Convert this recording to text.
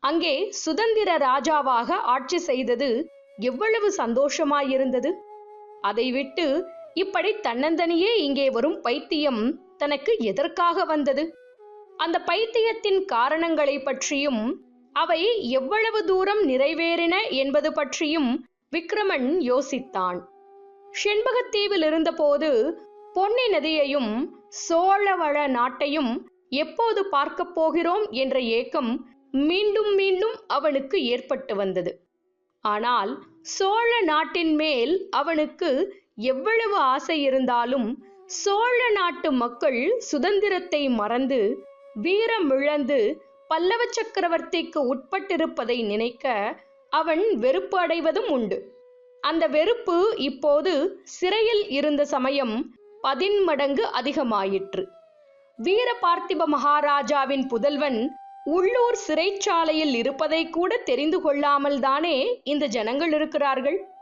அங்கே சுதந்திர ராஜாவாக ஆட்சி செய்தது எவ்வளவு சந்தோஷமாயிருந்தது அதை விட்டு இப்படி தன்னந்தனியே இங்கே வரும் பைத்தியம் தனக்கு எதற்காக வந்தது அந்த பைத்தியத்தின் காரணங்களை பற்றியும் அவை எவ்வளவு தூரம் நிறைவேறின என்பது பற்றியும் விக்ரமன் யோசித்தான் செண்பகத்தீவில் இருந்தபோது பொன்னி நதியையும் சோழவள நாட்டையும் எப்போது பார்க்கப் போகிறோம் என்ற ஏக்கம் மீண்டும் மீண்டும் அவனுக்கு ஏற்பட்டு வந்தது ஆனால் சோழ நாட்டின் மேல் அவனுக்கு எவ்வளவு ஆசை இருந்தாலும் சோழ நாட்டு மக்கள் சுதந்திரத்தை மறந்து வீரமிழந்து பல்லவ சக்கரவர்த்திக்கு உட்பட்டிருப்பதை நினைக்க அவன் வெறுப்பு அடைவதும் உண்டு அந்த வெறுப்பு இப்போது சிறையில் இருந்த சமயம் பதின்மடங்கு அதிகமாயிற்று வீர பார்த்திப மகாராஜாவின் புதல்வன் உள்ளூர் சிறைச்சாலையில் இருப்பதை கூட தெரிந்து கொள்ளாமல் தானே இந்த ஜனங்கள் இருக்கிறார்கள்